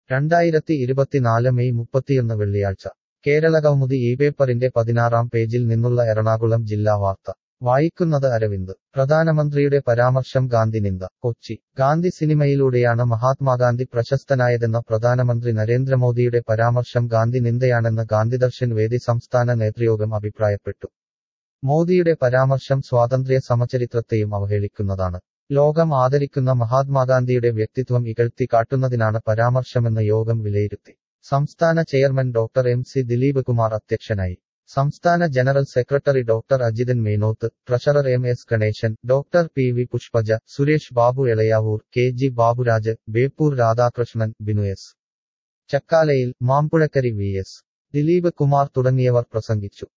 രണ്ടായിരത്തി ഇരുപത്തിനാല് മെയ് മുപ്പത്തിയൊന്ന് വെള്ളിയാഴ്ച കേരളകൗമുദി ഈ പേപ്പറിന്റെ പതിനാറാം പേജിൽ നിന്നുള്ള എറണാകുളം ജില്ലാ വാർത്ത വായിക്കുന്നത് അരവിന്ദ് പ്രധാനമന്ത്രിയുടെ പരാമർശം ഗാന്ധി നിന്ദ കൊച്ചി ഗാന്ധി സിനിമയിലൂടെയാണ് മഹാത്മാഗാന്ധി പ്രശസ്തനായതെന്ന പ്രധാനമന്ത്രി നരേന്ദ്രമോദിയുടെ പരാമർശം ഗാന്ധി നിന്ദയാണെന്ന് ഗാന്ധിദർശൻ വേദി സംസ്ഥാന നേതൃയോഗം അഭിപ്രായപ്പെട്ടു മോദിയുടെ പരാമർശം സ്വാതന്ത്ര്യ സമചരിത്രത്തെയും അവഹേളിക്കുന്നതാണ് ലോകം ആദരിക്കുന്ന മഹാത്മാഗാന്ധിയുടെ വ്യക്തിത്വം ഇകഴ്ത്തി കാട്ടുന്നതിനാണ് പരാമർശമെന്ന് യോഗം വിലയിരുത്തി സംസ്ഥാന chairman doctor M C Dileep Kumar അധ്യക്ഷനായി സംസ്ഥാന general secretary doctor Ajithan Menoth treasurer M S Ganesan doctor P V Pushpaja Suresh Babu Elayavoor K G Baburaj Beypore Radhakrishnan Binu S Chakkalayil Mampuzhakkari V S Dileep Kumar തുടങ്ങിയവർ പ്രസംഗിച്ചു